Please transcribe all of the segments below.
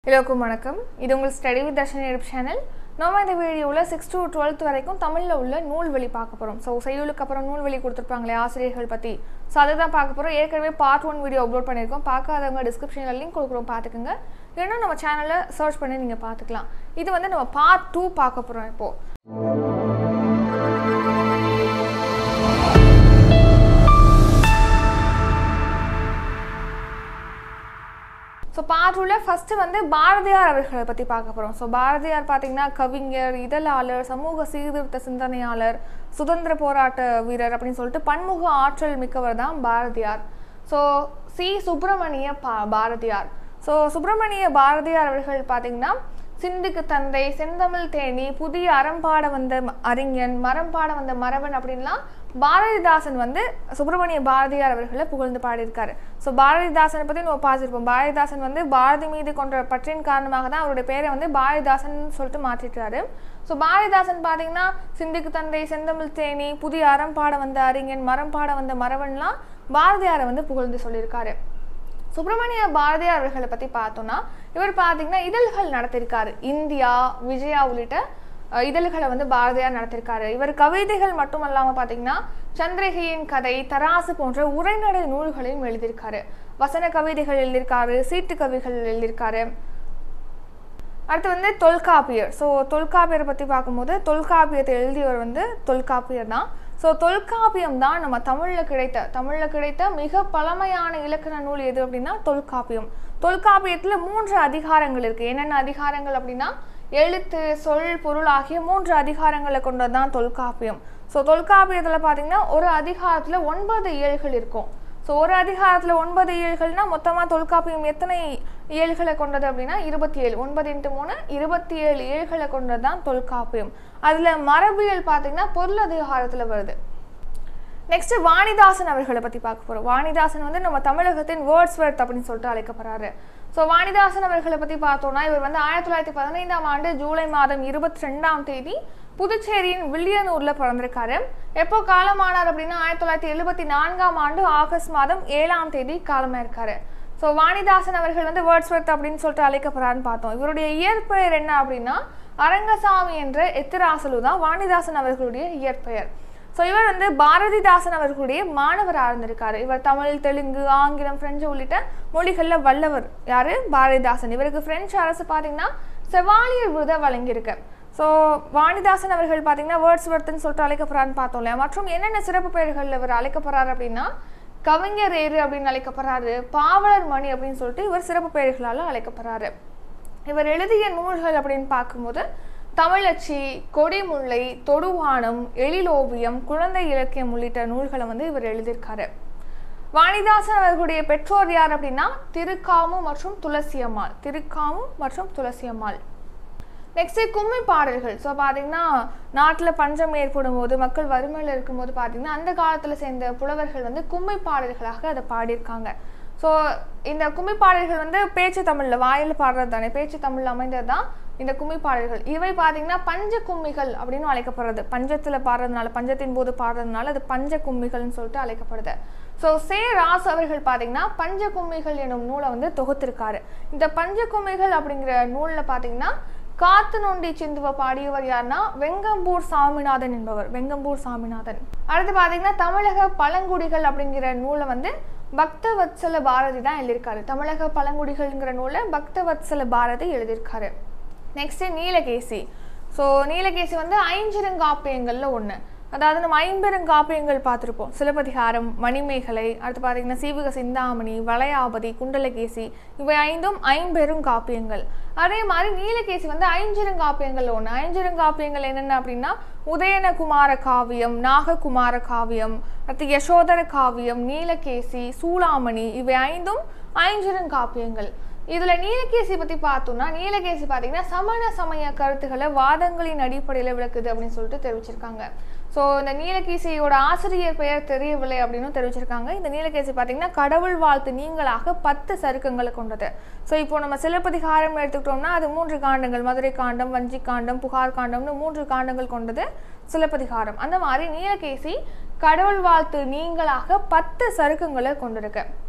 எல்லோருக்கும் வணக்கம் இது உங்கள் study with Darshan YouTube channel நம்ம இந்த வீடியோவில் சிக்ஸ் to டுவெல்த் வரைக்கும் தமிழில் உள்ள நூல்வழி பார்க்க போகிறோம் ஸோ செய்யுளுக்கு அப்புறம் நூல்வழி கொடுத்துருப்பாங்களே ஆசிரியர்கள் பற்றி ஸோ அதை தான் பார்க்க போகிறோம் ஏற்கனவே பார்ட் ஒன் வீடியோ அப்லோட் பண்ணியிருக்கோம் பார்க்காதவங்க டிஸ்கிரிப்ஷனில் லிங்க் கொடுக்குறோம் பார்த்துக்குங்க இல்லைன்னா நம்ம சேனலில் சர்ச் பண்ணி நீங்கள் பார்த்துக்கலாம் இது வந்து நம்ம பார்ட் டூ பார்க்க போகிறோம் இப்போது ஸோ பாடலில் ஃபஸ்ட்டு வந்து பாரதியார் அவர்களை பற்றி பார்க்க போகிறோம் ஸோ பாரதியார் பார்த்தீங்கன்னா கவிஞர் இதழாளர் சமூக சீர்திருத்த சிந்தனையாளர் சுதந்திர போராட்ட வீரர் அப்படின்னு சொல்லிட்டு பன்முக ஆற்றல் மிக்கவர் தான் பாரதியார் ஸோ சி சுப்பிரமணிய பா பாரதியார் ஸோ சுப்பிரமணிய பாரதியார் அவர்கள் பார்த்தீங்கன்னா சிந்துக்கு தந்தை செந்தமிழ் தேனி புதிய அறம்பாட வந்த ம- அறிஞன் மரம்பாட வந்த மரவன் அப்படின்லாம் பாரதிதாசன் வந்து சுப்பிரமணிய பாரதியார் அவர்களை புகழ்ந்து பாடியிருக்காரு ஸோ பாரதிதாசனை பற்றி நம்ம பார்த்துருப்போம் பாரதிதாசன் வந்து பாரதி மீது கொண்ட பற்றின் காரணமாக தான் அவருடைய பேரை வந்து பாரதிதாசன் சொல்லிட்டு மாற்றிட்டாரு ஸோ பாரதிதாசன் பார்த்தீங்கன்னா சிந்துக்கு தந்தை செந்தமிழ் தேனி புதிய அறம்பாட வந்த அறிஞன் மரம்பாட வந்த மரவன்லாம் பாரதியாரை வந்து புகழ்ந்து சொல்லியிருக்காரு சுப்பிரமணிய பாரதியார் அவர்களை பற்றி பார்த்தோம்னா இவர் பார்த்தீங்கன்னா இதழ்கள் நடத்தியிருக்காரு இந்தியா விஜயா உள்ளிட்ட அஹ், இதழ்களை வந்து பாரதியார் நடத்தியிருக்காரு இவர் கவிதைகள் மட்டும் இல்லாமல் பார்த்தீங்கன்னா சந்திரகியின் கதை தராசு போன்ற உரைநடை நூல்களையும் எழுதியிருக்காரு வசன கவிதைகள் எழுதியிருக்காரு சீட்டு கவிகள் எழுதியிருக்காரு அடுத்து வந்து தொல்காப்பியர் ஸோ தொல்காப்பியரை பற்றி பார்க்கும்போது தொல்காப்பியத்தை எழுதியவர் வந்து தொல்காப்பியர் தான் ஸோ தொல்காப்பியம் தான் நம்ம தமிழில் கிடைத்த தமிழில் கிடைத்த மிக பழமையான இலக்கண நூல் எது அப்படின்னா தொல்காப்பியம் தொல்காப்பியத்தில் மூன்று அதிகாரங்கள் இருக்குது என்னென்ன அதிகாரங்கள் அப்படின்னா எழுத்து சொல் பொருள் ஆகிய மூன்று அதிகாரங்களை கொண்டது தான் தொல்காப்பியம் ஸோ தொல்காப்பியத்தில் பார்த்தீங்கன்னா ஒரு அதிகாரத்தில் ஒன்பது இயல்கள் இருக்கும் ஸோ ஒரு அதிகாரத்தில் ஒன்பது இயல்கள்னா மொத்தமாக தொல்காப்பியம் எத்தனை இயல்களை கொண்டது அப்படின்னா இருபத்தி ஏழு ஒன்பது இன்ட்டு மூணு இருபத்தி ஏழு இயல்களை கொண்டது தான் தொல்காப்பியம் அதில் மரபியல் பார்த்தீங்கன்னா பொருள் அதிகாரத்தில் வருது நெக்ஸ்ட் வாணிதாசன் அவர்களை பற்றி பார்க்க போகிறோம் வாணிதாசன் வந்து நம்ம தமிழகத்தின் வேர்ட்ஸ்வர்த் அப்படின்னு சொல்லிட்டு அழைக்கப்படுறாரு ஸோ வாணிதாசன் அவர்களை பற்றி பார்த்தோம்னா இவர் வந்து ஆயிரத்தி தொள்ளாயிரத்தி பதினைந்தாம் ஆண்டு ஜூலை மாதம் இருபத்தி ரெண்டாம் தேதி புதுச்சேரியின் வில்லியனூரில் பிறந்திருக்காரு எப்போ காலமானார் அப்படின்னா ஆயிரத்தி தொள்ளாயிரத்தி எழுபத்தி நான்காம் ஆண்டு ஆகஸ்ட் மாதம் ஏழாம் தேதி காலமாக இருக்காரு ஸோ வாணிதாசன் அவர்கள் வந்து வேர்ட்ஸ்வர்த் அப்படின்னு சொல்லிட்டு அழைக்கப்படுறாருன்னு பார்த்தோம் இவருடைய இயற்பெயர் என்ன அப்படின்னா அரங்கசாமி என்ற எத்திராசலு தான் வாணிதாசன் அவர்களுடைய இயற்பெயர் ஸோ இவர் வந்து பாரதிதாசன் அவர்களுடைய மாணவராக இருந்திருக்காரு இவர் தமிழ் தெலுங்கு ஆங்கிலம் பிரெஞ்சு உள்ளிட்ட மொழிகளில் வல்லவர் யாரு பாரதிதாசன் இவருக்கு பிரெஞ்சு அரசு பார்த்தீங்கன்னா செவாலியர் விருதை வழங்கியிருக்கு ஸோ வாணிதாசன் அவர்கள் பார்த்தீங்கன்னா வேர்ட்ஸ்வர்த்னு சொல்லிட்டு அழைக்கப்படுறான்னு பார்த்தோம் இல்லையா மற்றும் என்னென்ன சிறப்பு பெயர்கள் இவர் அழைக்கப்படுறாரு அப்படின்னா கவிஞர் ஏறு அப்படின்னு அழைக்கப்படுறாரு பாவலர் மணி அப்படின்னு சொல்லிட்டு இவர் சிறப்பு பெயர்களால் அழைக்கப்படுறாரு இவர் எழுதிய நூல்கள் அப்படின்னு பார்க்கும்போது தமிழச்சி கொடிமுல்லை தொடுவானம் எழிலோவியம் குழந்தை இலக்கியம் உள்ளிட்ட நூல்களை வந்து இவர் எழுதியிருக்காரு வாணிதாசன் அவர்களுடைய பெற்றோர் யார் அப்படின்னா திருக்காமு மற்றும் துளசியம்மாள் திருக்காமு மற்றும் துளசியம்மாள் நெக்ஸ்ட் கும்மி பாடல்கள் ஸோ பார்த்தீங்கன்னா நாட்டில் பஞ்சம் ஏற்படும் போது மக்கள் வறுமையில் இருக்கும்போது பார்த்தீங்கன்னா அந்த காலத்தில் சேர்ந்த புலவர்கள் வந்து கும்மி பாடல்களாக அதை பாடியிருக்காங்க ஸோ இந்த கும்மி பாடல்கள் வந்து பேச்சு தமிழில் வாயில் பாடுறது தானே பேச்சு தமிழில் அமைந்தது தான் இந்த கும்மி பாடல்கள் இவை பார்த்தீங்கன்னா பஞ்ச கும்மிகள் அப்படின்னு அழைக்கப்படுறது பஞ்சத்தில் பாடுறதுனால பஞ்சத்தின் போது பாடுறதுனால அது பஞ்ச கும்மிகள்னு சொல்லிட்டு அழைக்கப்படுது ஸோ சே ராஸ் அவர்கள் பார்த்தீங்கன்னா பஞ்ச கும்மிகள் எனும் நூலை வந்து தொகுத்திருக்காரு இந்த பஞ்ச கும்மிகள் அப்படிங்கிற நூலில் பார்த்தீங்கன்னா காத்து நொண்டி சிந்துவ பாடியவர் யாருன்னா வெங்கம்பூர் சாமிநாதன் என்பவர் வெங்கம்பூர் சாமிநாதன் அடுத்து பார்த்தீங்கன்னா தமிழக பழங்குடிகள் அப்படிங்கிற நூலை வந்து பக்தவத்சல பாரதி தான் எழுதியிருக்காரு தமிழக பழங்குடிகள்ங்கிற நூலை பக்தவத்சல பாரதி எழுதியிருக்காரு நெக்ஸ்ட் நீலகேசி ஸோ நீலகேசி வந்து ஐஞ்சிருங்காப்பியங்களில் ஒன்று அதாவது நம்ம ஐம்பெருங்காப்பியங்கள் பார்த்துருப்போம் சிலப்பதிகாரம் மணிமேகலை அடுத்து பார்த்தீங்கன்னா சீவக சிந்தாமணி வளையாபதி குண்டலகேசி இவை ஐந்தும் ஐம்பெருங்காப்பியங்கள் அதே மாதிரி நீலகேசி வந்து ஐஞ்சிருங்காப்பியங்கள் ஒன்று ஐஞ்சிருங்காப்பியங்கள் என்னென்ன அப்படின்னா உதயனகுமார காவியம் நாககுமார காவியம் அடுத்து யசோதர காவியம் நீலகேசி சூளாமணி இவை ஐந்தும் ஐஞ்சிருங்காப்பியங்கள் இதுல நீலகேசி பத்தி பார்த்தோம்னா நீலகேசி பார்த்தீங்கன்னா சமண சமய கருத்துக்களை வாதங்களின் அடிப்படையில் விளக்குது அப்படின்னு சொல்லிட்டு தெரிவிச்சிருக்காங்க ஸோ இந்த நீலகேசியோட ஆசிரியர் பெயர் தெரியவில்லை அப்படின்னு தெரிவிச்சிருக்காங்க இந்த நீலகேசி பார்த்தீங்கன்னா கடவுள் வாழ்த்து நீங்களாக பத்து சருக்கங்களை கொண்டது ஸோ இப்போ நம்ம சிலப்பதிகாரம் எடுத்துக்கிட்டோம்னா அது மூன்று காண்டங்கள் மதுரை காண்டம் வஞ்சி காண்டம் புகார் காண்டம்னு மூன்று காண்டங்கள் கொண்டது சிலப்பதிகாரம் அந்த மாதிரி நீலகேசி கடவுள் வாழ்த்து நீங்களாக பத்து சருக்கங்களை கொண்டிருக்கு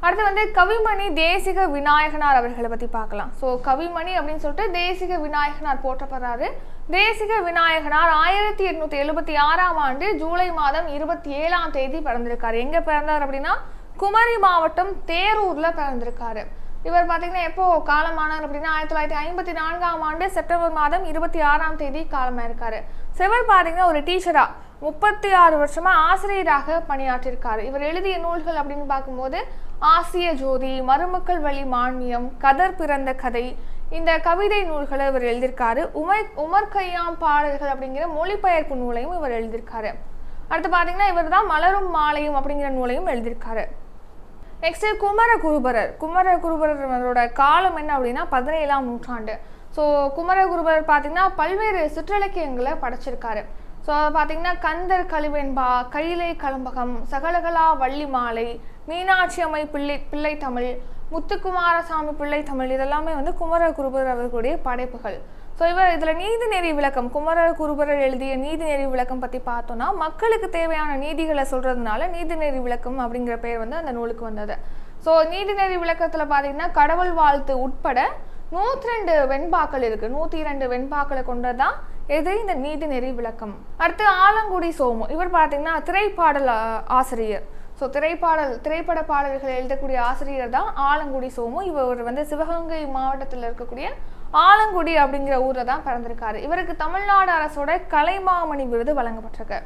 அடுத்து வந்து கவிமணி தேசிக விநாயகனார் அவர்களை பற்றி பார்க்கலாம் ஸோ கவிமணி அப்படின்னு சொல்லிட்டு தேசிக விநாயகனார் போற்றப்படுறாரு தேசிக விநாயகனார் ஆயிரத்தி எட்நூத்தி எழுபத்தி ஆறாம் ஆண்டு ஜூலை மாதம் இருபத்தி ஏழாம் தேதி பிறந்திருக்காரு எங்கே பிறந்தார் அப்படின்னா குமரி மாவட்டம் தேரூர்ல பிறந்திருக்காரு இவர் பார்த்தீங்கன்னா எப்போ காலமானார் அப்படின்னா ஆயிரத்தி தொள்ளாயிரத்தி ஐம்பத்தி நான்காம் ஆண்டு செப்டம்பர் மாதம் இருபத்தி ஆறாம் தேதி காலமாயிருக்காரு சிவர் பார்த்தீங்கன்னா ஒரு டீச்சரா முப்பத்தி ஆறு வருஷமா ஆசிரியராக பணியாற்றிருக்காரு இவர் எழுதிய நூல்கள் அப்படின்னு பார்க்கும்போது ஆசிய ஜோதி மருமக்கள் வழி மான்மியம் கதர் பிறந்த கதை இந்த கவிதை நூல்களை இவர் எழுதியிருக்காரு உமர் உமர் கையாம் பாடல்கள் அப்படிங்கிற மொழிபெயர்ப்பு நூலையும் இவர் எழுதியிருக்காரு அடுத்து பார்த்தீங்கன்னா இவர் தான் மலரும் மாலையும் அப்படிங்கிற நூலையும் எழுதியிருக்காரு நெக்ஸ்ட் குமர குருபரர் குமர குருபரரோட காலம் என்ன அப்படின்னா பதினேழாம் நூற்றாண்டு ஸோ குமர குருபரர் பார்த்தீங்கன்னா பல்வேறு சிற்றிலக்கியங்களை படைச்சிருக்காரு ஸோ பார்த்தீங்கன்னா கந்தர் கழிவெண்பா கைலை கலம்பகம் சகலகலா வள்ளி மாலை மீனாட்சி அம்மை பிள்ளை பிள்ளை தமிழ் முத்துக்குமாரசாமி பிள்ளை தமிழ் இதெல்லாமே வந்து குமர குருபரர் அவர்களுடைய படைப்புகள் ஸோ இவர் இதில் நீதிநெறி விளக்கம் குமர குருபரர் எழுதிய நீதிநெறி விளக்கம் பற்றி பார்த்தோன்னா மக்களுக்கு தேவையான நீதிகளை சொல்கிறதுனால நீதிநெறி விளக்கம் அப்படிங்கிற பேர் வந்து அந்த நூலுக்கு வந்தது ஸோ நீதிநெறி விளக்கத்தில் பார்த்தீங்கன்னா கடவுள் வாழ்த்து உட்பட நூற்றி ரெண்டு வெண்பாக்கள் இருக்கு நூற்றி இரண்டு வெண்பாக்களை கொண்டதான் எது இந்த நீதிநெறி விளக்கம் அடுத்து ஆலங்குடி சோமு இவர் பார்த்தீங்கன்னா திரைப்பாடல் ஆ- ஆசிரியர் ஸோ திரைப்பாடல் திரைப்பட பாடல்கள் எழுதக்கூடிய ஆசிரியர் தான் ஆலங்குடி சோமு இவர் வந்து சிவகங்கை மாவட்டத்தில் இருக்கக்கூடிய ஆலங்குடி அப்படிங்கிற ஊரில் தான் பிறந்திருக்காரு இவருக்கு தமிழ்நாடு அரசோட கலைமாமணி விருது வழங்கப்பட்டிருக்கு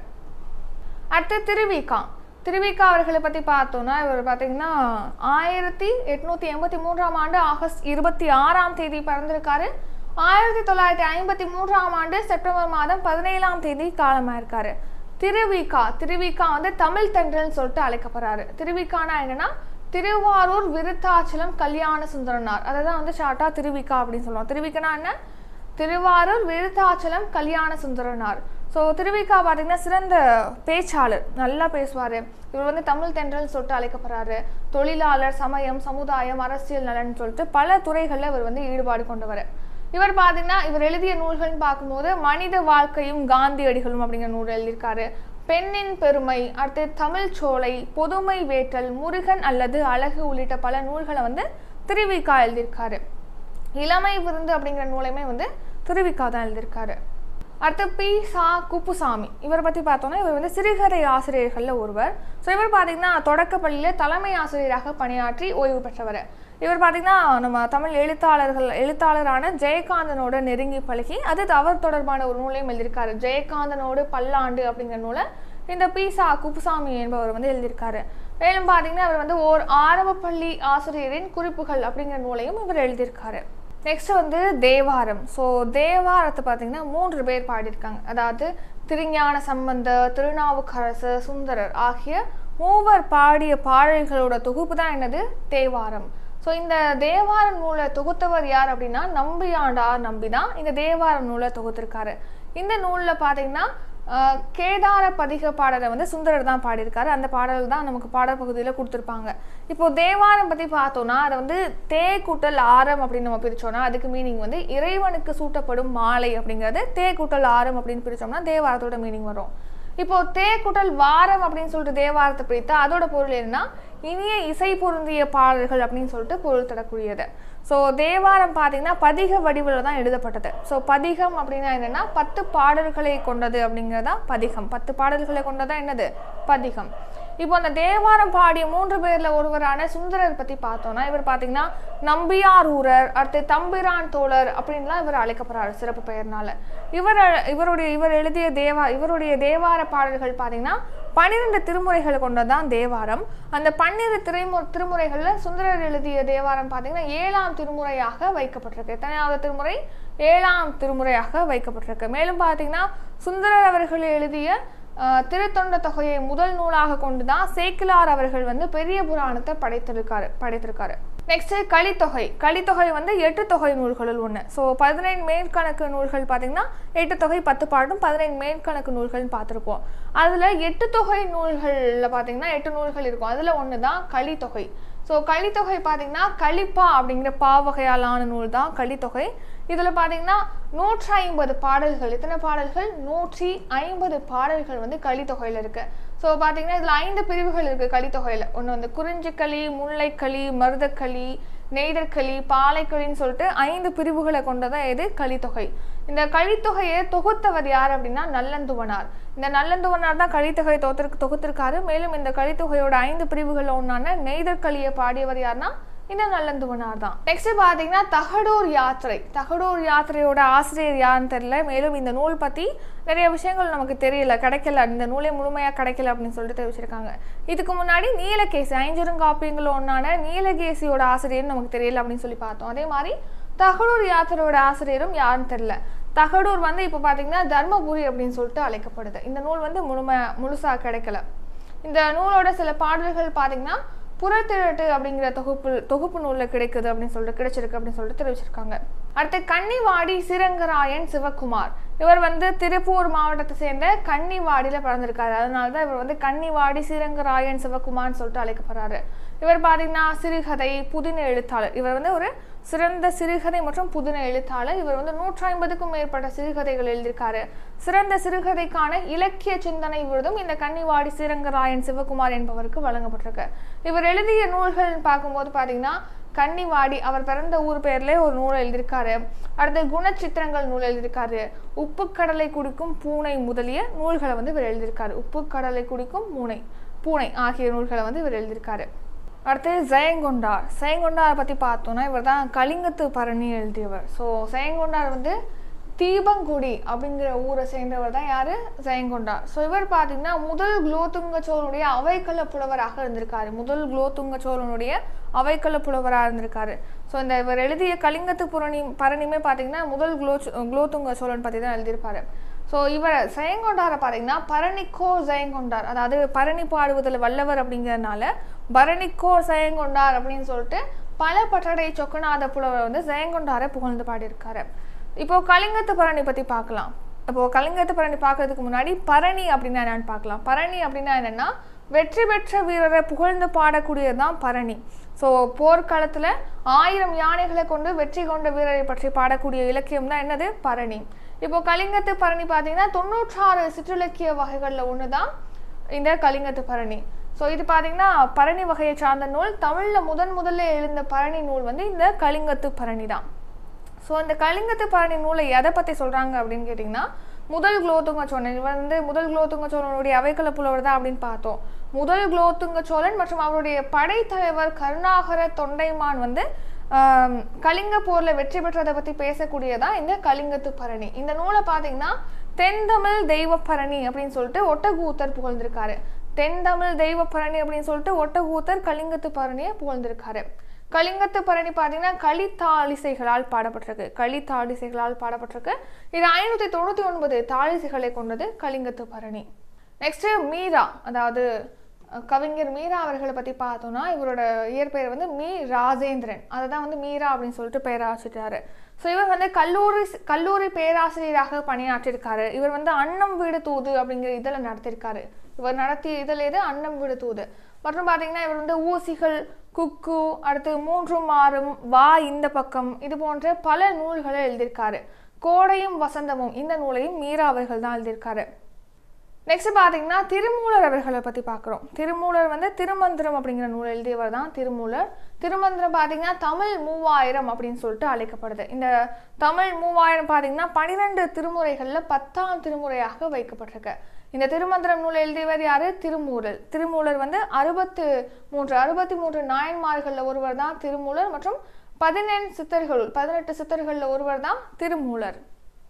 அடுத்து திருவிகா திருவிகா அவர்களை பற்றி பார்த்தோம்னா இவர் பார்த்தீங்கன்னா ஆயிரத்தி எட்நூத்தி எண்பத்தி மூன்றாம் ஆண்டு ஆகஸ்ட் இருபத்தி ஆறாம் தேதி பிறந்திருக்காரு ஆயிரத்தி தொள்ளாயிரத்தி ஐம்பத்தி மூன்றாம் ஆண்டு செப்டம்பர் மாதம் பதினேழாம் தேதி காலமாயிருக்காரு திருவிகா திருவிகா வந்து தமிழ் தென்றல்னு சொல்லிட்டு அழைக்கப்படுறாரு திருவிக்கானா என்னன்னா திருவாரூர் விருத்தாச்சலம் கல்யாண சுந்தரனார் அதை தான் வந்து ஷார்ட்டாக திருவிக்கா அப்படின்னு சொல்லுவோம் திருவிக்கனா என்ன திருவாரூர் விருத்தாச்சலம் கல்யாண சுந்தரனார் ஸோ திருவிக்கா பார்த்தீங்கன்னா சிறந்த பேச்சாளர் நல்லா பேசுவார் இவர் வந்து தமிழ் தென்றல் சொல்லிட்டு அழைக்கப்படுறாரு தொழிலாளர் சமயம் சமுதாயம் அரசியல் நலன் சொல்லிட்டு பல துறைகளில் இவர் வந்து ஈடுபாடு கொண்டவர் இவர் பார்த்தீங்கன்னா இவர் எழுதிய நூல்கள்னு பார்க்கும்போது மனித வாழ்க்கையும் காந்தியடிகளும் அப்படிங்கிற நூல் எழுதியிருக்காரு பெண்ணின் பெருமை அடுத்து தமிழ் சோலை பொதுமை வேட்டல் முருகன் அல்லது அழகு உள்ளிட்ட பல நூல்களை வந்து திருவிக்கா எழுதியிருக்காரு இளமை விருந்து அப்படிங்கிற நூலையுமே வந்து திருவிக்கா தான் எழுதியிருக்காரு அடுத்து பி சா குப்புசாமி இவரை பற்றி பார்த்தோம்னா இவர் வந்து சிறுகதை ஆசிரியர்களில் ஒருவர் ஸோ இவர் பார்த்தீங்கன்னா தொடக்கப்பள்ளியில் தலைமை ஆசிரியராக பணியாற்றி ஓய்வு பெற்றவர் இவர் பார்த்தீங்கன்னா நம்ம தமிழ் எழுத்தாளர்கள் எழுத்தாளரான ஜெயகாந்தனோட நெருங்கி பழகி அது அவர் தொடர்பான ஒரு நூலையும் எழுதியிருக்காரு ஜெயகாந்தனோடு பல்லாண்டு அப்படிங்கிற நூலை இந்த பீசா குப்புசாமி என்பவர் வந்து எழுதியிருக்காரு மேலும் பார்த்தீங்கன்னா அவர் வந்து ஓர் ஆரம்ப பள்ளி ஆசிரியரின் குறிப்புகள் அப்படிங்கிற நூலையும் இவர் எழுதியிருக்காரு நெக்ஸ்ட் வந்து தேவாரம் ஸோ தேவாரத்தை பார்த்தீங்கன்னா மூன்று பேர் பாடியிருக்காங்க அதாவது திருஞான சம்பந்த திருநாவுக்கரசு சுந்தரர் ஆகிய மூவர் பாடிய பாடல்களோட தொகுப்பு தான் என்னது தேவாரம் ஸோ இந்த தேவார நூலை தொகுத்தவர் யார் அப்படின்னா நம்பியாண்டார் நம்பி தான் இந்த தேவார நூலை தொகுத்திருக்காரு இந்த நூலில் பார்த்தீங்கன்னா ஆஹ், கேதார பதிக பாடலை வந்து சுந்தரர் தான் பாடியிருக்காரு அந்த பாடல் தான் நமக்கு பாடல் பகுதியில் கொடுத்துருப்பாங்க இப்போ தேவாரம் பற்றி பார்த்தோம்னா அதை வந்து தே கூட்டல் ஆரம் அப்படின்னு நம்ம பிரிச்சோம்னா அதுக்கு மீனிங் வந்து இறைவனுக்கு சூட்டப்படும் மாலை அப்படிங்கிறது தே கூட்டல் ஆரம் அப்படின்னு பிரிச்சோம்னா தேவாரத்தோட மீனிங் வரும் இப்போ தே கூட்டல் வாரம் அப்படின்னு சொல்லிட்டு தேவாரத்தை பிரித்தா அதோட பொருள் என்னன்னா இனிய இசை பொருந்திய பாடல்கள் அப்படின்னு சொல்லிட்டு பொருள் தரக்கூடியது ஸோ தேவாரம் பார்த்தீங்கன்னா பதிக வடிவில் தான் எழுதப்பட்டது ஸோ பதிகம் அப்படின்னா என்னன்னா பத்து பாடல்களை கொண்டது அப்படிங்கிறதா பதிகம் பத்து பாடல்களை கொண்டதா என்னது பதிகம் இப்போ அந்த தேவாரம் பாடிய மூன்று பேர்ல ஒருவரான சுந்தரர் பத்தி பார்த்தோம்னா இவர் பார்த்தீங்கன்னா நம்பியார் ஊரர் அடுத்து தம்பிரான் தோழர் அப்படின்லாம் இவர் அழைக்கப்படுறாரு சிறப்பு பெயர்னால இவர் இவருடைய இவர் எழுதிய தேவா இவருடைய தேவார பாடல்கள் பார்த்தீங்கன்னா பன்னிரெண்டு திருமுறைகளை கொண்டதான் தேவாரம் அந்த பன்னிரு திரைமு திருமுறைகளில் சுந்தரர் எழுதிய தேவாரம் பார்த்தீங்கன்னா ஏழாம் திருமுறையாக வைக்கப்பட்டிருக்கு எத்தனையாவது திருமுறை ஏழாம் திருமுறையாக வைக்கப்பட்டிருக்கு மேலும் பார்த்தீங்கன்னா சுந்தரர் அவர்கள் எழுதிய ஆஹ், திருத்தொண்ட தொகையை முதல் நூலாக கொண்டு தான் சேக்கிலார் அவர்கள் வந்து பெரிய புராணத்தை படைத்திருக்காரு படைத்திருக்காரு நெக்ஸ்ட் கலித்தொகை கலித்தொகை வந்து எட்டு தொகை நூல்களுள் ஒன்று ஸோ பதினைந்து மேற்கணக்கு நூல்கள் பார்த்தீங்கன்னா எட்டு தொகை பத்து பாட்டும் பதினைந்து மேற்கணக்கு நூல்கள்னு பார்த்துருப்போம் அதில் எட்டு தொகை நூல்களில் பார்த்தீங்கன்னா எட்டு நூல்கள் இருக்கும் அதில் ஒன்று தான் கலித்தொகை ஸோ கலித்தொகை பார்த்தீங்கன்னா கலிப்பா அப்படிங்கிற பாவகையாலான நூல் தான் கலித்தொகை இதில் பார்த்தீங்கன்னா நூற்றி ஐம்பது பாடல்கள் எத்தனை பாடல்கள் நூற்றி ஐம்பது பாடல்கள் வந்து கலித்தொகையில் இருக்கு ஸோ பார்த்தீங்கன்னா இதில் ஐந்து பிரிவுகள் இருக்குது கலித்தொகையில் ஒன்று வந்து குறிஞ்சிக்களி முல்லைக்களி மருதக்களி நெய்தற்களி பாலைக்களின்னு சொல்லிட்டு ஐந்து பிரிவுகளை கொண்டதான் எது கலித்தொகை இந்த கலித்தொகையை தொகுத்தவர் யார் அப்படின்னா நல்லந்துவனார் இந்த நல்லந்துவனார் தான் கலித்தொகை தொகுத்திருக்கு தொகுத்திருக்காரு மேலும் இந்த கலித்தொகையோட ஐந்து பிரிவுகளில் ஒன்றான நெய்தற்களியை பாடியவர் யாருன்னா இந்த நல்லந்துவனார் தான் நெக்ஸ்ட் பார்த்தீங்கன்னா தகடூர் யாத்திரை தகடூர் யாத்திரையோட ஆசிரியர் யாருன்னு தெரியல மேலும் இந்த நூல் பற்றி நிறைய விஷயங்கள் நமக்கு தெரியல கிடைக்கல இந்த நூலே முழுமையாக கிடைக்கல அப்படின்னு சொல்லிட்டு தெரிவிச்சிருக்காங்க இதுக்கு முன்னாடி நீலகேசி ஐஞ்சிருங்காப்பியங்கள் ஒன்றான நீலகேசியோட ஆசிரியர்னு நமக்கு தெரியல அப்படின்னு சொல்லி பார்த்தோம் அதே மாதிரி தகடூர் யாத்திரையோட ஆசிரியரும் யாருன்னு தெரியல தகடூர் வந்து இப்போ பார்த்தீங்கன்னா தர்மபுரி அப்படின்னு சொல்லிட்டு அழைக்கப்படுது இந்த நூல் வந்து முழுமை முழுசாக கிடைக்கல இந்த நூலோட சில பாடல்கள் பார்த்தீங்கன்னா புறத்திரட்டு அப்படிங்கிற தொகுப்பு தொகுப்பு நூலில் கிடைக்குது அப்படின்னு சொல்லிட்டு கிடைச்சிருக்கு அப்படின்னு சொல்லிட்டு தெரிவிச்சிருக்காங்க அடுத்து கன்னிவாடி சிரங்கராயன் சிவகுமார் இவர் வந்து திருப்பூர் மாவட்டத்தை சேர்ந்த கன்னிவாடியில் பிறந்திருக்காரு அதனால தான் இவர் வந்து கன்னிவாடி சிரங்கராயன் சிவகுமார்னு சொல்லிட்டு அழைக்கப்படுறாரு இவர் பார்த்தீங்கன்னா சிறுகதை புதின எழுத்தாளர் இவர் வந்து ஒரு சிறந்த சிறுகதை மற்றும் புதின எழுத்தாளர் இவர் வந்து நூற்றி ஐம்பதுக்கும் மேற்பட்ட சிறுகதைகள் எழுதியிருக்காரு சிறந்த சிறுகதைக்கான இலக்கிய சிந்தனை விருதும் இந்த கன்னிவாடி சிரங்கராயன் சிவகுமார் என்பவருக்கு வழங்கப்பட்டிருக்கு இவர் எழுதிய நூல்கள்னு பார்க்கும்போது பார்த்தீங்கன்னா கன்னிவாடி அவர் பிறந்த ஊர் பேர்ல ஒரு நூல் எழுதியிருக்காரு அடுத்து குணச்சித்திரங்கள் நூல் எழுதியிருக்காரு உப்பு கடலை குடிக்கும் பூனை முதலிய நூல்களை வந்து இவர் எழுதியிருக்காரு உப்பு கடலை குடிக்கும் பூனை பூனை ஆகிய நூல்களை வந்து இவர் எழுதியிருக்காரு அடுத்து ஜெயங்கொண்டார் ஜெயங்கொண்டாரை பற்றி பார்த்தோன்னா இவர் தான் கலிங்கத்து பரணி எழுதியவர் ஸோ ஜெயங்கொண்டார் வந்து தீபங்குடி அப்படிங்கிற ஊரை சேர்ந்தவர் தான் யாரு ஜெயங்கொண்டார் ஸோ இவர் பார்த்தீங்கன்னா முதல் குலோத்துங்க சோழனுடைய அவைக்கல புலவராக இருந்திருக்காரு முதல் குலோத்துங்க சோழனுடைய அவைக்கல புலவராக இருந்திருக்காரு ஸோ இந்த இவர் எழுதிய கலிங்கத்து புரணி பரணியுமே பார்த்தீங்கன்னா முதல் குலோ குலோத்துங்க சோழன் பற்றி தான் எழுதியிருப்பாரு ஸோ இவர் ஜெயங்கொண்டாரை பார்த்தீங்கன்னா பரணிக்கோ ஜெயங்கொண்டார் அதாவது பரணி பாடுவதில் வல்லவர் அப்படிங்கிறதுனால பரணிக்கோ ஜெயங்கொண்டார் அப்படின்னு சொல்லிட்டு பல பட்டடை சொக்கநாத புலவர் வந்து ஜெயங்கொண்டாரை புகழ்ந்து பாடியிருக்காரு இப்போ கலிங்கத்து பரணி பற்றி பார்க்கலாம் இப்போ கலிங்கத்து பரணி பார்க்கறதுக்கு முன்னாடி பரணி அப்படின்னா என்னன்னு பார்க்கலாம் பரணி அப்படின்னா என்னன்னா வெற்றி பெற்ற வீரரை புகழ்ந்து பாடக்கூடியது தான் பரணி ஸோ போர்க்களத்தில் ஆயிரம் யானைகளை கொண்டு வெற்றி கொண்ட வீரரை பற்றி பாடக்கூடிய இலக்கியம் தான் என்னது பரணி இப்போ கலிங்கத்து பரணி பார்த்தீங்கன்னா தொண்ணூற்றாறு சிற்றிலக்கிய வகைகளில் ஒன்று தான் இந்த கலிங்கத்து பரணி ஸோ இது பார்த்தீங்கன்னா பரணி வகையை சார்ந்த நூல் தமிழில் முதன் முதல்ல எழுந்த பரணி நூல் வந்து இந்த கலிங்கத்து பரணி தான் ஸோ இந்த கலிங்கத்து பரணி நூலை எதை பற்றி சொல்கிறாங்க அப்படின்னு கேட்டிங்கன்னா முதல் குலோத்துங்க சோழன் இவர் வந்து முதல் குலோத்துங்க சோழனுடைய அவைக்கல புலவர் தான் அப்படின்னு பார்த்தோம் முதல் குலோத்துங்க சோழன் மற்றும் அவருடைய படைத்தலைவர் கருணாகர தொண்டைமான் வந்து ஆம், கலிங்க போர்ல வெற்றி பெற்றதை பத்தி பேசக்கூடியதா இந்த கலிங்கத்து பரணி இந்த நூலை பார்த்தீங்கன்னா தென்தமிழ் தெய்வ பரணி அப்படின்னு சொல்லிட்டு ஒட்டகூத்தர் புகழ்ந்திருக்காரு தென்தமிழ் தெய்வ பரணி அப்படின்னு சொல்லிட்டு ஒட்டகூத்தர் கலிங்கத்து பரணியை புகழ்ந்திருக்காரு கலிங்கத்து பரணி பார்த்தீங்கன்னா களித்தாளிசைகளால் பாடப்பட்டிருக்கு களித்தாளிசைகளால் பாடப்பட்டிருக்கு இது ஐநூற்றி தொண்ணூற்றி ஒன்பது தாளிசைகளை கொண்டது கலிங்கத்து பரணி நெக்ஸ்ட் மீரா அதாவது அஹ், கவிஞர் மீரா அவர்களை பற்றி பார்த்தோம்னா இவரோட இயற்பெயர் வந்து மீ ராஜேந்திரன் அதை தான் வந்து மீரா அப்படின்னு சொல்லிட்டு பெயராச்சிட்டாரு ஸோ இவர் வந்து கல்லூரி கல்லூரி பேராசிரியராக பணியாற்றியிருக்காரு இவர் வந்து அன்னம் வீடு தூது அப்படிங்கிற இதில் நடத்தியிருக்காரு இவர் நடத்திய இதில் எது அன்னம் வீடு தூது மற்றும் பார்த்தீங்கன்னா இவர் வந்து ஊசிகள் குக்கு அடுத்து மூன்றும் ஆறும் வா இந்த பக்கம் இது போன்ற பல நூல்களை எழுதியிருக்காரு கோடையும் வசந்தமும் இந்த நூலையும் மீரா அவர்கள் தான் எழுதியிருக்காரு நெக்ஸ்ட் பார்த்தீங்கன்னா திருமூலர் அவர்களை பற்றி பார்க்குறோம் திருமூலர் வந்து திருமந்திரம் அப்படிங்கிற நூல் எழுதியவர் தான் திருமூலர் திருமந்திரம் பார்த்தீங்கன்னா தமிழ் மூவாயிரம் அப்படின்னு சொல்லிட்டு அழைக்கப்படுது இந்த தமிழ் மூவாயிரம் பார்த்தீங்கன்னா பன்னிரெண்டு திருமுறைகளில் பத்தாம் திருமுறையாக வைக்கப்பட்டிருக்கு இந்த திருமந்திரம் நூல் எழுதியவர் யாரு திருமூலர் திருமூலர் வந்து அறுபத்து மூன்று அறுபத்தி மூன்று நாயன்மார்களில் ஒருவர் தான் திருமூலர் மற்றும் பதினெண் சித்தர்கள் பதினெட்டு சித்தர்களில் ஒருவர் தான் திருமூலர்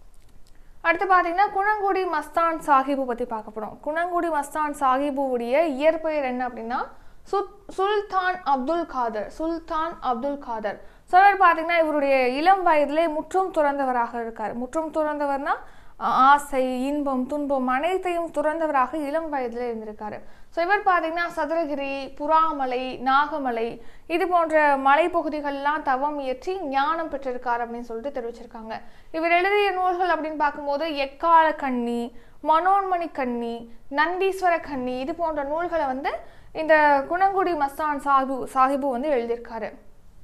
அடுத்து பார்த்தீங்கன்னா குணங்குடி மஸ்தான் சாஹிபு பற்றி பார்க்க போகிறோம் குணங்குடி மஸ்தான் சாஹிபுவுடைய இயற்பெயர் என்ன அப்படின்னா சுத் சுல்தான் அப்துல் காதர் சுல்தான் அப்துல் காதர் ஸோ இவர் பார்த்தீங்கன்னா இவருடைய இளம் வயதிலே முற்றும் துறந்தவராக இருக்கார் முற்றும் துறந்தவர்னா அஹ், ஆசை இன்பம் துன்பம் அனைத்தையும் துறந்தவராக இளம் வயதிலே இருந்திருக்காரு ஸோ இவர் பார்த்தீங்கன்னா சதுரகிரி புறாமலை நாகமலை இது போன்ற மலைப்பகுதிகள்லாம் தவம் இயற்றி ஞானம் பெற்றிருக்கார் அப்படின்னு சொல்லிட்டு தெரிவிச்சிருக்காங்க இவர் எழுதிய நூல்கள் அப்படின்னு பார்க்கும்போது எக்கால கண்ணி மனோன்மணி கண்ணி நந்தீஸ்வர கண்ணி இது போன்ற நூல்களை வந்து இந்த குணங்குடி மஸ்தான் சாஹிபு சாஹிபு வந்து எழுதியிருக்காரு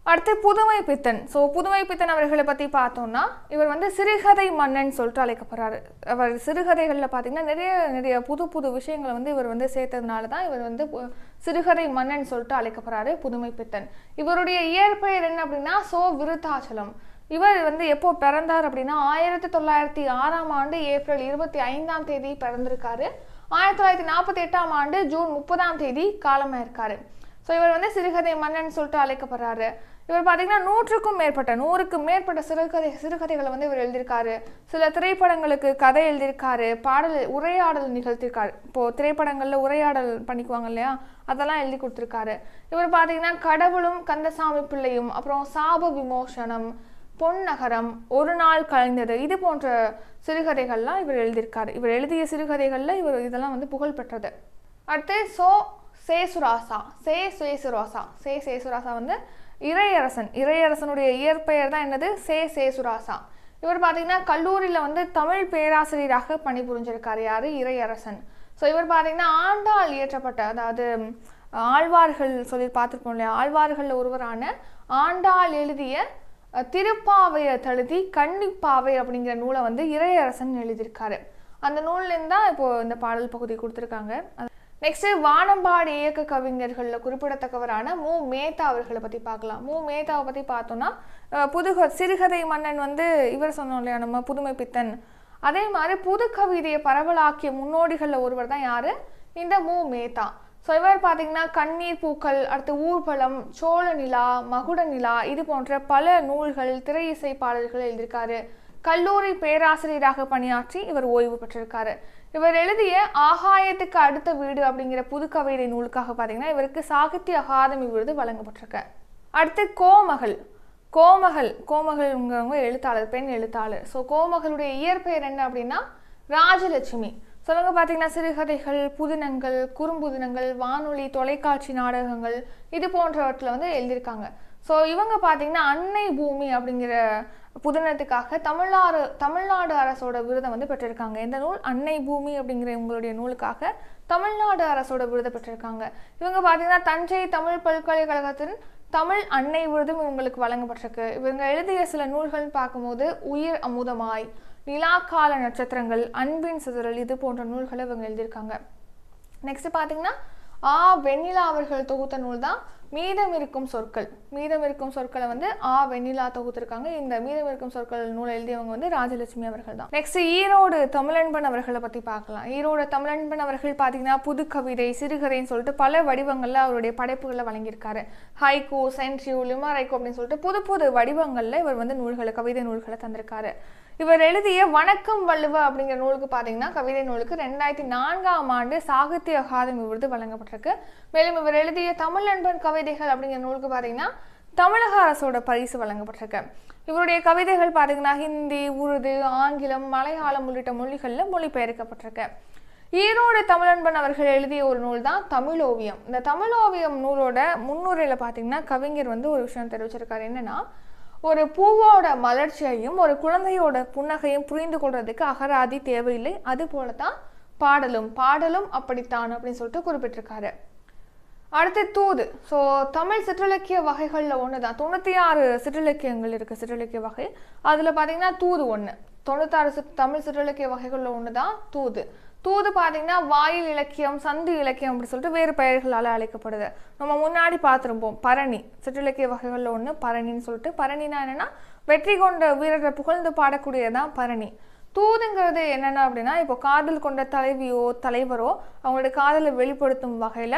அடுத்து புதுமை பித்தன் ஸோ புதுமை பித்தன் அவர்களை பற்றி பார்த்தோம்னா இவர் வந்து சிறுகதை மன்னன் சொல்லிட்டு அழைக்கப்படுறாரு அவர் சிறுகதைகளில் பார்த்தீங்கன்னா நிறைய நிறைய புது புது விஷயங்களை வந்து இவர் வந்து சேர்த்ததுனால தான் இவர் வந்து பு- சிறுகதை மன்னன் சொல்லிட்டு அழைக்கப்படுறாரு புதுமை பித்தன் இவருடைய இயற்பெயர் என்ன அப்படின்னா சோ விருத்தாச்சலம் இவர் வந்து எப்போ பிறந்தார் அப்படின்னா ஆயிரத்தி தொள்ளாயிரத்தி ஆறாம் ஆண்டு ஏப்ரல் இருபத்தி ஐந்தாம் தேதி பிறந்திருக்காரு ஆயிரத்தி தொள்ளாயிரத்தி நாற்பத்தி எட்டாம் ஆண்டு ஜூன் முப்பதாம் தேதி காலமாயிருக்காரு ஸோ இவர் வந்து சிறுகதை மன்னன் சொல்லிட்டு அழைக்கப்படுறாரு இவர் பார்த்தீங்கன்னா நூற்றுக்கும் மேற்பட்ட நூறுக்கும் மேற்பட்ட சிறுகதை சிறுகதைகளை வந்து இவர் எழுதியிருக்காரு சில திரைப்படங்களுக்கு கதை எழுதியிருக்காரு பாடல் உரையாடல் நிகழ்த்தியிருக்காரு இப்போ திரைப்படங்களில் உரையாடல் பண்ணிக்குவாங்க இல்லையா அதெல்லாம் எழுதி கொடுத்துருக்காரு இவர் பார்த்தீங்கன்னா கடவுளும் கந்தசாமி பிள்ளையும் அப்புறம் சாப விமோசனம் பொன்னகரம் ஒரு நாள் கலைந்தது இது போன்ற சிறுகதைகள்லாம் இவர் எழுதியிருக்காரு இவர் எழுதிய சிறுகதைகளில் இவர் இதெல்லாம் வந்து புகழ் பெற்றது அடுத்து சோ சேசுராசா சே சேசுராசா சே சேசுராசா வந்து இறையரசன் இறையரசனுடைய இயற்பெயர் தான் என்னது சே சேசுராசா இவர் பார்த்தீங்கன்னா கல்லூரியில் வந்து தமிழ் பேராசிரியராக பணிபுரிஞ்சிருக்காரு யாரு இறையரசன் ஸோ இவர் பார்த்தீங்கன்னா ஆண்டாள் இயற்றப்பட்ட அதாவது ம், ஆழ்வார்கள் சொல்லி பார்த்துருப்போம் இல்லையா ஆழ்வார்களில் ஒருவரான ஆண்டாள் எழுதிய அஹ், திருப்பாவைய தழுதி கன்னிப்பாவை அப்படிங்கிற நூலை வந்து இறையரசன் எழுதியிருக்காரு அந்த நூல்லேருந்து தான் இப்போ இந்த பாடல் பகுதி கொடுத்துருக்காங்க நெக்ஸ்ட் வானம்பாடி இயக்க கவிஞர்களில் குறிப்பிடத்தக்கவரான மு மேத்தா அவர்களை பற்றி பார்க்கலாம் மு மேத்தாவை பற்றி பார்த்தோம்னா அஹ், புதுக சிறுகதை மன்னன் வந்து இவர் சொன்னோம் இல்லையா நம்ம புதுமை பித்தன் அதே மாதிரி புது கவிதையை பரவலாக்கிய முன்னோடிகளில் ஒருவர் தான் யாரு இந்த மு மேத்தா ஸோ இவர் பார்த்தீங்கன்னா கண்ணீர் பூக்கள் அடுத்து ஊர்வலம் சோழ நிலா மகுட நிலா இது போன்ற பல நூல்கள் திரை இசை பாடல்கள் எழுதியிருக்காரு கல்லூரி பேராசிரியராக பணியாற்றி இவர் ஓய்வு பெற்றிருக்காரு இவர் எழுதிய ஆகாயத்துக்கு அடுத்த வீடு அப்படிங்கிற புது கவிதை நூலுக்காக பார்த்தீங்கன்னா இவருக்கு சாகித்ய அகாதமி விருது வழங்கப்பட்டிருக்கு அடுத்து கோமகள் கோமகள் கோமகள்ங்கிறவங்க எழுத்தாளர் பெண் எழுத்தாளர் ஸோ கோமகளுடைய இயற்பெயர் என்ன அப்படின்னா ராஜலட்சுமி ஸோ இவங்க பார்த்தீங்கன்னா சிறுகதைகள் புதினங்கள் குறும்புதினங்கள் வானொலி தொலைக்காட்சி நாடகங்கள் இது போன்றவற்றில் வந்து எழுதியிருக்காங்க ஸோ இவங்க பார்த்தீங்கன்னா அன்னை பூமி அப்படிங்கிற புதினத்துக்காக தமிழ்நாடு தமிழ்நாடு அரசோட விருதை வந்து பெற்றிருக்காங்க இந்த நூல் அன்னை பூமி அப்படிங்கிற உங்களுடைய நூலுக்காக தமிழ்நாடு அரசோட விருதை பெற்றிருக்காங்க இவங்க பார்த்தீங்கன்னா தஞ்சை தமிழ் பல்கலைக்கழகத்தின் தமிழ் அன்னை விருதும் இவங்களுக்கு வழங்கப்பட்டிருக்கு இவங்க எழுதிய சில நூல்கள்னு பார்க்கும்போது உயிர் அமுதமாய் நிலாக்கால நட்சத்திரங்கள் அன்பின் சிதறல் இது போன்ற நூல்களை இவங்க எழுதியிருக்காங்க நெக்ஸ்ட் பார்த்தீங்கன்னா ஆ வெண்ணிலா அவர்கள் தொகுத்த நூல் தான் மீதம் இருக்கும் சொற்கள் மீதம் இருக்கும் சொற்களை வந்து ஆ வெண்ணிலா தொகுத்திருக்காங்க இந்த மீதம் இருக்கும் சொற்கள் நூல் எழுதியவங்க வந்து ராஜலட்சுமி அவர்கள் தான் நெக்ஸ்ட் ஈரோடு தமிழன்பன் அவர்களை பற்றி பார்க்கலாம் ஈரோடு தமிழன்பன் அவர்கள் பார்த்தீங்கன்னா புது கவிதை சிறுகதைன்னு சொல்லிட்டு பல வடிவங்களில் அவருடைய படைப்புகளை வழங்கியிருக்காரு ஹைகோ சென்ட்ரியூ லிமாரைக்கோ அப்படின்னு சொல்லிட்டு புது புது வடிவங்களில் இவர் வந்து நூல்களை கவிதை நூல்களை தந்திருக்காரு இவர் எழுதிய வணக்கம் வள்ளுவ அப்படிங்கிற நூலுக்கு பார்த்தீங்கன்னா கவிதை நூலுக்கு ரெண்டாயிரத்தி நான்காம் ஆண்டு சாகித்ய அகாதமி விருது வழங்கப்பட்டிருக்கு மேலும் இவர் எழுதிய தமிழ் நண்பன் கவிதைகள் அப்படிங்கிற நூலுக்கு பார்த்தீங்கன்னா தமிழக அரசோட பரிசு வழங்கப்பட்டிருக்கு இவருடைய கவிதைகள் பார்த்தீங்கன்னா ஹிந்தி உருது ஆங்கிலம் மலையாளம் உள்ளிட்ட மொழிகளில் மொழிபெயர்க்கப்பட்டிருக்கு ஈரோடு தமிழன்பன் அவர்கள் எழுதிய ஒரு நூல் தான் தமிழ் ஓவியம் இந்த தமிழ் ஓவியம் நூலோட முன்னுரையில் பார்த்தீங்கன்னா கவிஞர் வந்து ஒரு விஷயம் தெரிவிச்சிருக்காரு என்னன்னா ஒரு பூவோட மலர்ச்சியையும் ஒரு குழந்தையோட புன்னகையும் புரிந்து கொள்றதுக்கு அகராதி தேவையில்லை அது போல தான் பாடலும் பாடலும் அப்படித்தான் அப்படின்னு சொல்லிட்டு குறிப்பிட்டிருக்காரு அடுத்து தூது ஸோ தமிழ் சிற்றிலக்கிய வகைகளில் ஒன்று தான் தொண்ணூற்றி ஆறு சிற்றிலக்கியங்கள் இருக்குது சிற்றிலக்கிய வகை அதில் பார்த்தீங்கன்னா தூது ஒன்று தொண்ணூத்தாறு சிற் தமிழ் சிற்றிலக்கிய வகைகளில் ஒன்று தான் தூது தூது பார்த்தீங்கன்னா வாயில் இலக்கியம் சந்து இலக்கியம் அப்படி சொல்லிட்டு வேறு பெயர்களால் அழைக்கப்படுது நம்ம முன்னாடி பார்த்துருப்போம் பரணி சிற்றிலக்கிய வகைகளில் ஒன்று பரணின்னு சொல்லிட்டு பரணினா என்னன்னா வெற்றி கொண்ட வீரரை புகழ்ந்து பாடக்கூடியதான் பரணி தூதுங்கிறது என்னென்ன அப்படின்னா இப்போ காதல் கொண்ட தலைவியோ தலைவரோ அவங்களுடைய காதலை வெளிப்படுத்தும் வகையில்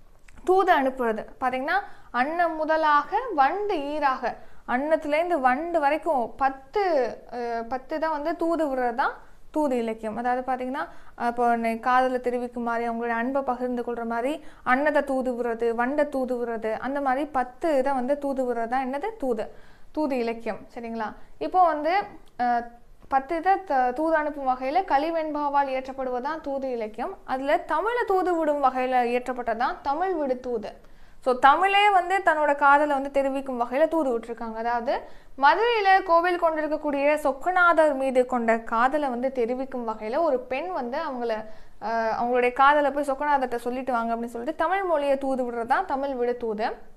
தூது அனுப்புறது பார்த்தீங்கன்னா அன்னம் முதலாக வண்டு ஈராக அன்னத்துலேருந்து வண்டு வரைக்கும் பத்து அஹ், பத்து தான் வந்து தூது விடுறது தான் தூது இலக்கியம் அதாவது பார்த்தீங்கன்னா அஹ், இப்போ நெ- காதலை தெரிவிக்கும் மாதிரி அவங்களுடைய அன்பை பகிர்ந்து கொள்கிற மாதிரி அன்னத்தை தூது விடுறது வண்டை தூது விடுறது அந்த மாதிரி பத்து இதை வந்து தூது விடுறது தான் என்னது தூது தூது இலக்கியம் சரிங்களா இப்போ வந்து அஹ், பத்து இதை த- தூது அனுப்பும் வகையில் கலிவெண்பாவால் இயற்றப்படுவதுதான் தூது இலக்கியம் அதில் தமிழை தூது விடும் வகையில் இயற்றப்பட்டதான் தமிழ் விடு தூது ஸோ தமிழே வந்து தன்னோட காதலை வந்து தெரிவிக்கும் வகையில் தூது விட்டுருக்காங்க அதாவது மதுரையில் கோவில் கொண்டிருக்கக்கூடிய சொக்கநாதர் மீது கொண்ட காதலை வந்து தெரிவிக்கும் வகையில் ஒரு பெண் வந்து அவங்கள ஆஹ், அவங்களுடைய காதலை போய் சொக்கநாதர்கிட்ட சொல்லிட்டு வாங்க அப்படின்னு சொல்லிட்டு தமிழ் மொழியை தூது விடுறது தான் தமிழ் விடு தூது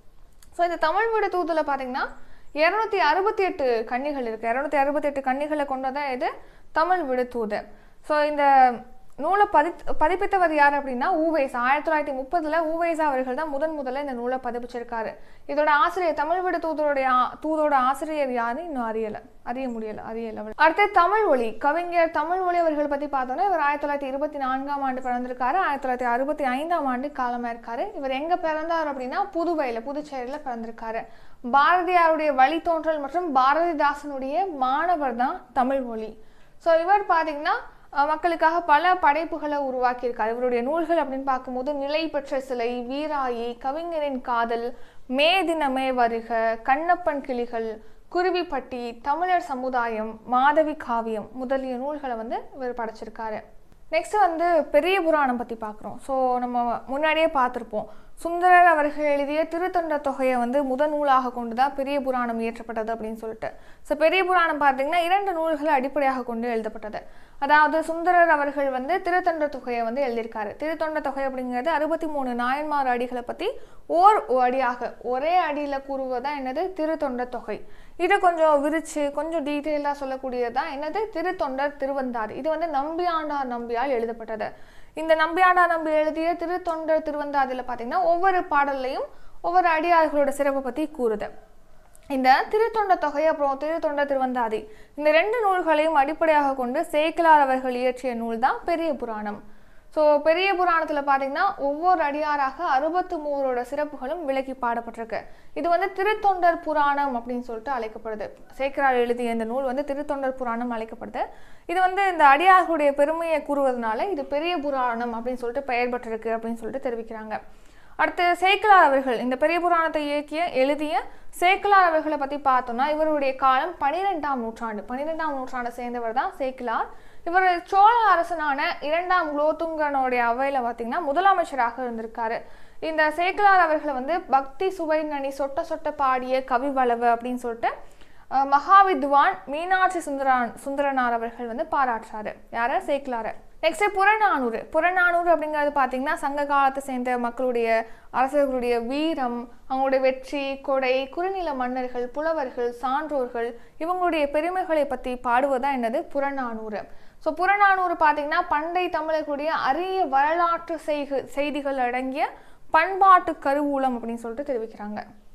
ஸோ இந்த தமிழ் வீடு தூதுல பார்த்தீங்கன்னா இரநூத்தி அறுபத்தி எட்டு கன்னிகள் இருக்கு இரநூத்தி அறுபத்தி எட்டு கன்னிகளை கொண்டதான் இது தமிழ் விடு தூது ஸோ இந்த நூலை பதி பதிப்பித்தவர் யார் அப்படின்னா ஊவேசா ஆயிரத்தி தொள்ளாயிரத்தி முப்பதுல ஊவேசா அவர்கள் தான் முதன் முதல்ல இந்த நூலை பதிப்பிச்சிருக்காரு இதோட ஆசிரியர் தமிழ் விடு தூதருடைய ஆ- தூதோட ஆசிரியர் யாருன்னு இன்னும் அறியல அறிய முடியல அறியல அவள் அடுத்து தமிழ் ஒளி கவிஞர் தமிழ் ஒளி அவர்கள் பத்தி பார்த்தோம்னா இவர் ஆயிரத்தி தொள்ளாயிரத்தி இருபத்தி நான்காம் ஆண்டு பிறந்திருக்காரு ஆயிரத்தி தொள்ளாயிரத்தி அறுபத்தி ஐந்தாம் ஆண்டு காலமா இருக்காரு இவர் எங்க பிறந்தார் அப்படின்னா புதுவையில புதுச்சேரியில பிறந்திருக்காரு பாரதியாருடைய வழித்தோன்றல் மற்றும் பாரதிதாசனுடைய மாணவர் தான் தமிழ் மொழி ஸோ இவர் பார்த்தீங்கன்னா அஹ், மக்களுக்காக பல படைப்புகளை உருவாக்கியிருக்கார் இவருடைய நூல்கள் அப்படின்னு பார்க்கும்போது நிலை பெற்ற சிலை வீராயி கவிஞரின் காதல் மே தினமே வருக கண்ணப்பன் கிளிகள் குருவிப்பட்டி தமிழர் சமுதாயம் மாதவி காவியம் முதலிய நூல்களை வந்து இவர் படைச்சிருக்காரு நெக்ஸ்ட் வந்து பெரிய புராணம் பற்றி பார்க்குறோம் ஸோ நம்ம முன்னாடியே பார்த்துருப்போம் சுந்தரர் அவர்கள் எழுதிய திருத்தொண்ட தொகையை வந்து முதல் நூலாக கொண்டு தான் பெரிய புராணம் இயற்றப்பட்டது அப்படின்னு சொல்லிட்டு ஸோ பெரிய புராணம் பார்த்தீங்கன்னா இரண்டு நூல்களை அடிப்படையாக கொண்டு எழுதப்பட்டது அதாவது சுந்தரர் அவர்கள் வந்து திருத்தொண்ட தொகையை வந்து எழுதியிருக்காரு திருத்தொண்ட தொகை அப்படிங்கிறது அறுபத்தி மூணு நாயன்மார் அடிகளை பற்றி ஓர் அடியாக ஒரே அடியில் கூறுவதுதான் என்னது திருத்தொண்ட தொகை இதை கொஞ்சம் விரிச்சு கொஞ்சம் டீட்டெயிலாக சொல்லக்கூடியது தான் என்னது திருத்தொண்டர் திருவந்தார் இது வந்து நம்பியாண்டார் நம்பியால் எழுதப்பட்டது இந்த நம்பியாண்டார் நம்பி எழுதிய திருத்தொண்டர் திருவந்தாதில் பார்த்தீங்கன்னா ஒவ்வொரு பாடல்லையும் ஒவ்வொரு அடியார்களோட சிறப்பை பற்றி கூறுது இந்த திருத்தொண்ட தொகை அப்புறம் திருத்தொண்ட திருவந்தாதி இந்த ரெண்டு நூல்களையும் அடிப்படையாக கொண்டு சேக்கிலார் அவர்கள் இயற்றிய நூல் தான் பெரிய புராணம் ஸோ பெரிய புராணத்தில் பார்த்தீங்கன்னா ஒவ்வொரு அடியாராக அறுபத்து மூவரோட சிறப்புகளும் விளக்கி பாடப்பட்டிருக்கு இது வந்து திருத்தொண்டர் புராணம் அப்படின்னு சொல்லிட்டு அழைக்கப்படுது சேக்கரார் எழுதிய இந்த நூல் வந்து திருத்தொண்டர் புராணம் அழைக்கப்படுது இது வந்து இந்த அடியார்களுடைய பெருமையை கூறுவதனால இது பெரிய புராணம் அப்படின்னு சொல்லிட்டு பெயர் பெற்றிருக்கு அப்படின்னு சொல்லிட்டு தெரிவிக்கிறாங்க அடுத்து சேக்கிலார் அவர்கள் இந்த பெரிய புராணத்தை இயக்கிய எழுதிய சேக்கிலார் அவர்களை பற்றி பார்த்தோம்னா இவருடைய காலம் பன்னிரெண்டாம் நூற்றாண்டு பன்னிரெண்டாம் நூற்றாண்டை சேர்ந்தவர் தான் சேக்கிலார் இவர் சோழ அரசனான இரண்டாம் குலோத்துங்கனுடைய அவையில் பார்த்தீங்கன்னா முதலமைச்சராக இருந்திருக்காரு இந்த சேக்கிலார் அவர்களை வந்து பக்தி சுவை நனி சொட்ட சொட்ட பாடிய கவி வளவு அப்படின்னு சொல்லிட்டு அஹ், மகாவித்வான் மீனாட்சி சுந்தரான் சுந்தரனார் அவர்கள் வந்து பாராட்டுறாரு யார சேக்கிலார நெக்ஸ்ட் புறநானூறு புறநானூறு அப்படிங்கிறது பார்த்தீங்கன்னா சங்க காலத்தை சேர்ந்த மக்களுடைய அரசர்களுடைய வீரம் அவங்களுடைய வெற்றி கொடை குறுநில மன்னர்கள் புலவர்கள் சான்றோர்கள் இவங்களுடைய பெருமைகளை பற்றி பாடுவதுதான் என்னது புறநானூறு ஸோ புறநானூறு பார்த்தீங்கன்னா பண்டை தமிழர்களுடைய அரிய வரலாற்று செய்கு செய்திகள் அடங்கிய பண்பாட்டு கருவூலம் அப்படின்னு சொல்லிட்டு தெரிவிக்கிறாங்க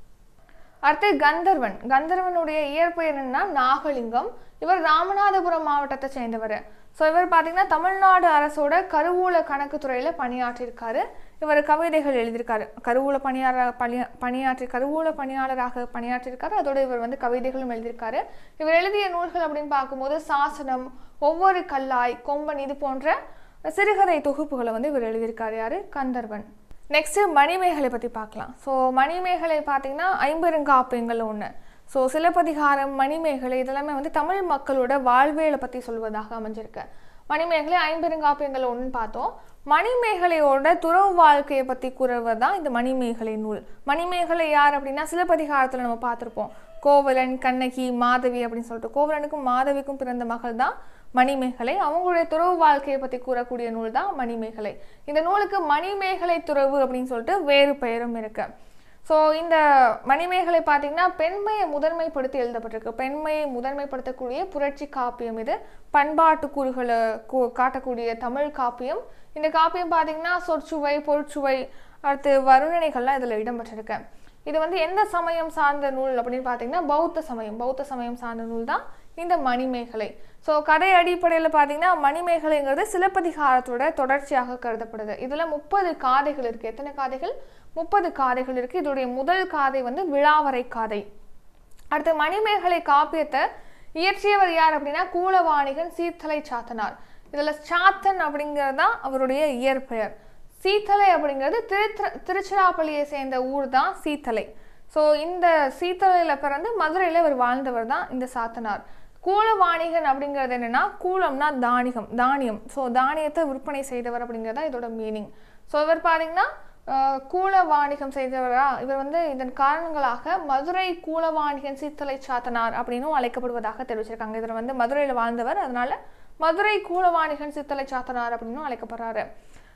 அடுத்து கந்தர்வன் கந்தர்வனுடைய இயற்பெயர் என்னன்னா நாகலிங்கம் இவர் ராமநாதபுரம் மாவட்டத்தை சேர்ந்தவர் ஸோ இவர் பார்த்தீங்கன்னா தமிழ்நாடு அரசோட கருவூல கணக்கு துறையில பணியாற்றியிருக்காரு இவர் கவிதைகள் எழுதியிருக்காரு கருவூல பணியாளர் பணி பணியாற்றி கருவூல பணியாளராக பணியாற்றியிருக்காரு அதோட இவர் வந்து கவிதைகளும் எழுதியிருக்காரு இவர் எழுதிய நூல்கள் அப்படின்னு பார்க்கும்போது சாசனம் ஒவ்வொரு கல்லாய் கொம்பன் இது போன்ற சிறுகதை தொகுப்புகளை வந்து இவர் எழுதியிருக்காரு யாரு கந்தர்வன் நெக்ஸ்ட் மணிமேகலை பற்றி பார்க்கலாம் ஸோ மணிமேகலை பார்த்தீங்கன்னா ஐம்பெருங்காப்பியங்கள் ஒன்று ஸோ சிலப்பதிகாரம் மணிமேகலை இதெல்லாமே வந்து தமிழ் மக்களோட வாழ்வியலை பற்றி சொல்வதாக அமைஞ்சிருக்கு மணிமேகலை ஐம்பெருங்காப்பியங்கள் ஒன்று பார்த்தோம் மணிமேகலையோட துறவு வாழ்க்கையை பற்றி கூறுவது தான் இந்த மணிமேகலை நூல் மணிமேகலை யார் அப்படின்னா சிலப்பதிகாரத்தில் நம்ம பார்த்துருப்போம் கோவலன் கண்ணகி மாதவி அப்படின்னு சொல்லிட்டு கோவலனுக்கும் மாதவிக்கும் பிறந்த மகள் தான் மணிமேகலை அவங்களுடைய துறவு வாழ்க்கையை பற்றி கூறக்கூடிய நூல் தான் மணிமேகலை இந்த நூலுக்கு மணிமேகலை துறவு அப்படின்னு சொல்லிட்டு வேறு பெயரும் இருக்கு ஸோ இந்த மணிமேகலை பார்த்தீங்கன்னா பெண்மையை முதன்மைப்படுத்தி எழுதப்பட்டிருக்கு பெண்மையை முதன்மைப்படுத்தக்கூடிய புரட்சி காப்பியம் இது பண்பாட்டு கூறுகளை கூ- காட்டக்கூடிய தமிழ் காப்பியம் இந்த காப்பியம் பார்த்தீங்கன்னா சொற்சுவை பொருட்சுவை அடுத்து வருணனைகள்லாம் இதில் இடம்பெற்றிருக்கு இது வந்து எந்த சமயம் சார்ந்த நூல் அப்படின்னு பார்த்தீங்கன்னா பௌத்த சமயம் பௌத்த சமயம் சார்ந்த நூல் தான் இந்த மணிமேகலை ஸோ கதை அடிப்படையில் பார்த்தீங்கன்னா மணிமேகலைங்கிறது சிலப்பதிகாரத்தோட தொடர்ச்சியாக கருதப்படுது இதில் முப்பது காதைகள் இருக்குது எத்தனை காதைகள் முப்பது காதைகள் இருக்குது இதோடைய முதல் காதை வந்து விழாவரை காதை அடுத்து மணிமேகலை காப்பியத்தை இயற்றியவர் யார் அப்படின்னா கூலவாணிகன் சீத்தலை சாத்தனார் இதில் சாத்தன் அப்படிங்கிறது தான் அவருடைய இயற்பெயர் சீத்தலை அப்படிங்கிறது திரு திருச்சிராப்பள்ளியை சேர்ந்த ஊர் தான் சீத்தலை ஸோ இந்த சீத்தலையில் பிறந்து மதுரையில் இவர் வாழ்ந்தவர் தான் இந்த சாத்தனார் கூலவாணிகன் அப்படிங்கிறது என்னன்னா கூலம்னா தானியம் தானியம் ஸோ தானியத்தை விற்பனை செய்தவர் அப்படிங்கிறது தான் இதோட மீனிங் ஸோ இவர் பார்த்தீங்கன்னா அஹ், கூல வாணிகம் செய்தவரா இவர் வந்து இதன் காரணங்களாக மதுரை கூல வாணிகன் சீத்தலை சாத்தனார் அப்படின்னும் அழைக்கப்படுவதாக தெரிவிச்சிருக்காங்க இதில் வந்து மதுரையில் வாழ்ந்தவர் அதனால மதுரை கூல வாணிகன் சித்தலை சாத்தனார் அப்படின்னும் அழைக்கப்படுறாரு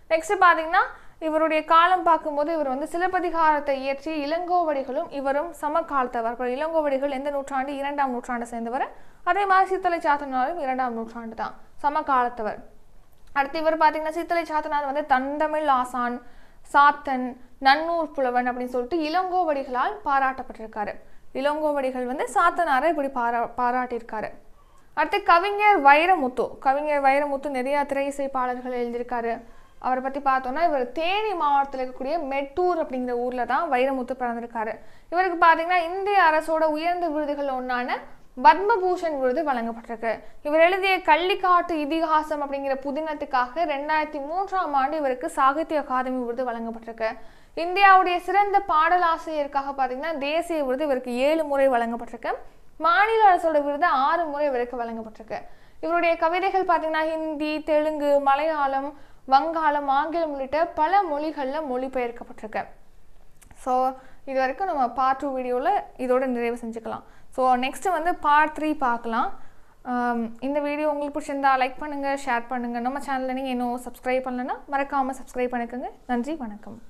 நெக்ஸ்ட் பார்த்தீங்கன்னா இவருடைய காலம் பார்க்கும்போது இவர் வந்து சிலப்பதிகாரத்தை இயற்றி இளங்கோவடிகளும் இவரும் சம காலத்தவர் அப்புறம் இளங்கோவடிகள் எந்த நூற்றாண்டு இரண்டாம் நூற்றாண்டை சேர்ந்தவர் அதே மாதிரி சித்தலை சாத்தனாரும் இரண்டாம் நூற்றாண்டு தான் சம காலத்தவர் அடுத்து இவர் பார்த்தீங்கன்னா சித்தலை சாத்தனார் வந்து தந்தமிழ் ஆசான் சாத்தன் நன்னூர் புலவன் அப்படின்னு சொல்லிட்டு இளங்கோவடிகளால் பாராட்டப்பட்டிருக்காரு இளங்கோவடிகள் வந்து சாத்தனாரை இப்படி பாரா பாராட்டியிருக்காரு அடுத்து கவிஞர் வைரமுத்து கவிஞர் வைரமுத்து நிறைய திரை இசை பாடல்கள் எழுதியிருக்காரு அவரை பற்றி பார்த்தோம்னா இவர் தேனி மாவட்டத்தில் இருக்கக்கூடிய மெட்டூர் அப்படிங்கிற ஊரில் தான் வைரமுத்து பிறந்திருக்காரு இவருக்கு பார்த்தீங்கன்னா இந்திய அரசோட உயர்ந்த விருதுகள் ஒன்றான பத்மபூஷன் விருது வழங்கப்பட்டிருக்கு இவர் எழுதிய கள்ளிக்காட்டு இதிகாசம் அப்படிங்கிற புதினத்துக்காக ரெண்டாயிரத்தி மூன்றாம் ஆண்டு இவருக்கு சாகித்ய அகாதமி விருது வழங்கப்பட்டிருக்கு இந்தியாவுடைய சிறந்த பாடலாசிரியருக்காக பார்த்தீங்கன்னா தேசிய விருது இவருக்கு ஏழு முறை வழங்கப்பட்டிருக்கு மாநில அரசோட விருது ஆறு முறை இவருக்கு வழங்கப்பட்டிருக்கு இவருடைய கவிதைகள் பார்த்தீங்கன்னா ஹிந்தி தெலுங்கு மலையாளம் வங்காளம் ஆங்கிலம் உள்ளிட்ட பல மொழிகளில் மொழிபெயர்க்கப்பட்டிருக்கு ஸோ இது வரைக்கும் நம்ம பார்ட் டூ வீடியோவில் இதோட நிறைவு செஞ்சுக்கலாம் ஸோ நெக்ஸ்ட்டு வந்து பார்ட் த்ரீ பார்க்கலாம் ஆம், இந்த வீடியோ உங்களுக்கு பிடிச்சிருந்தா லைக் பண்ணுங்கள் ஷேர் பண்ணுங்கள் நம்ம சேனலில் நீங்கள் இன்னும் சப்ஸ்கிரைப் பண்ணலைன்னா மறக்காமல் சப்ஸ்கிரைப் பண்ணிக்கோங்க நன்றி வணக்கம்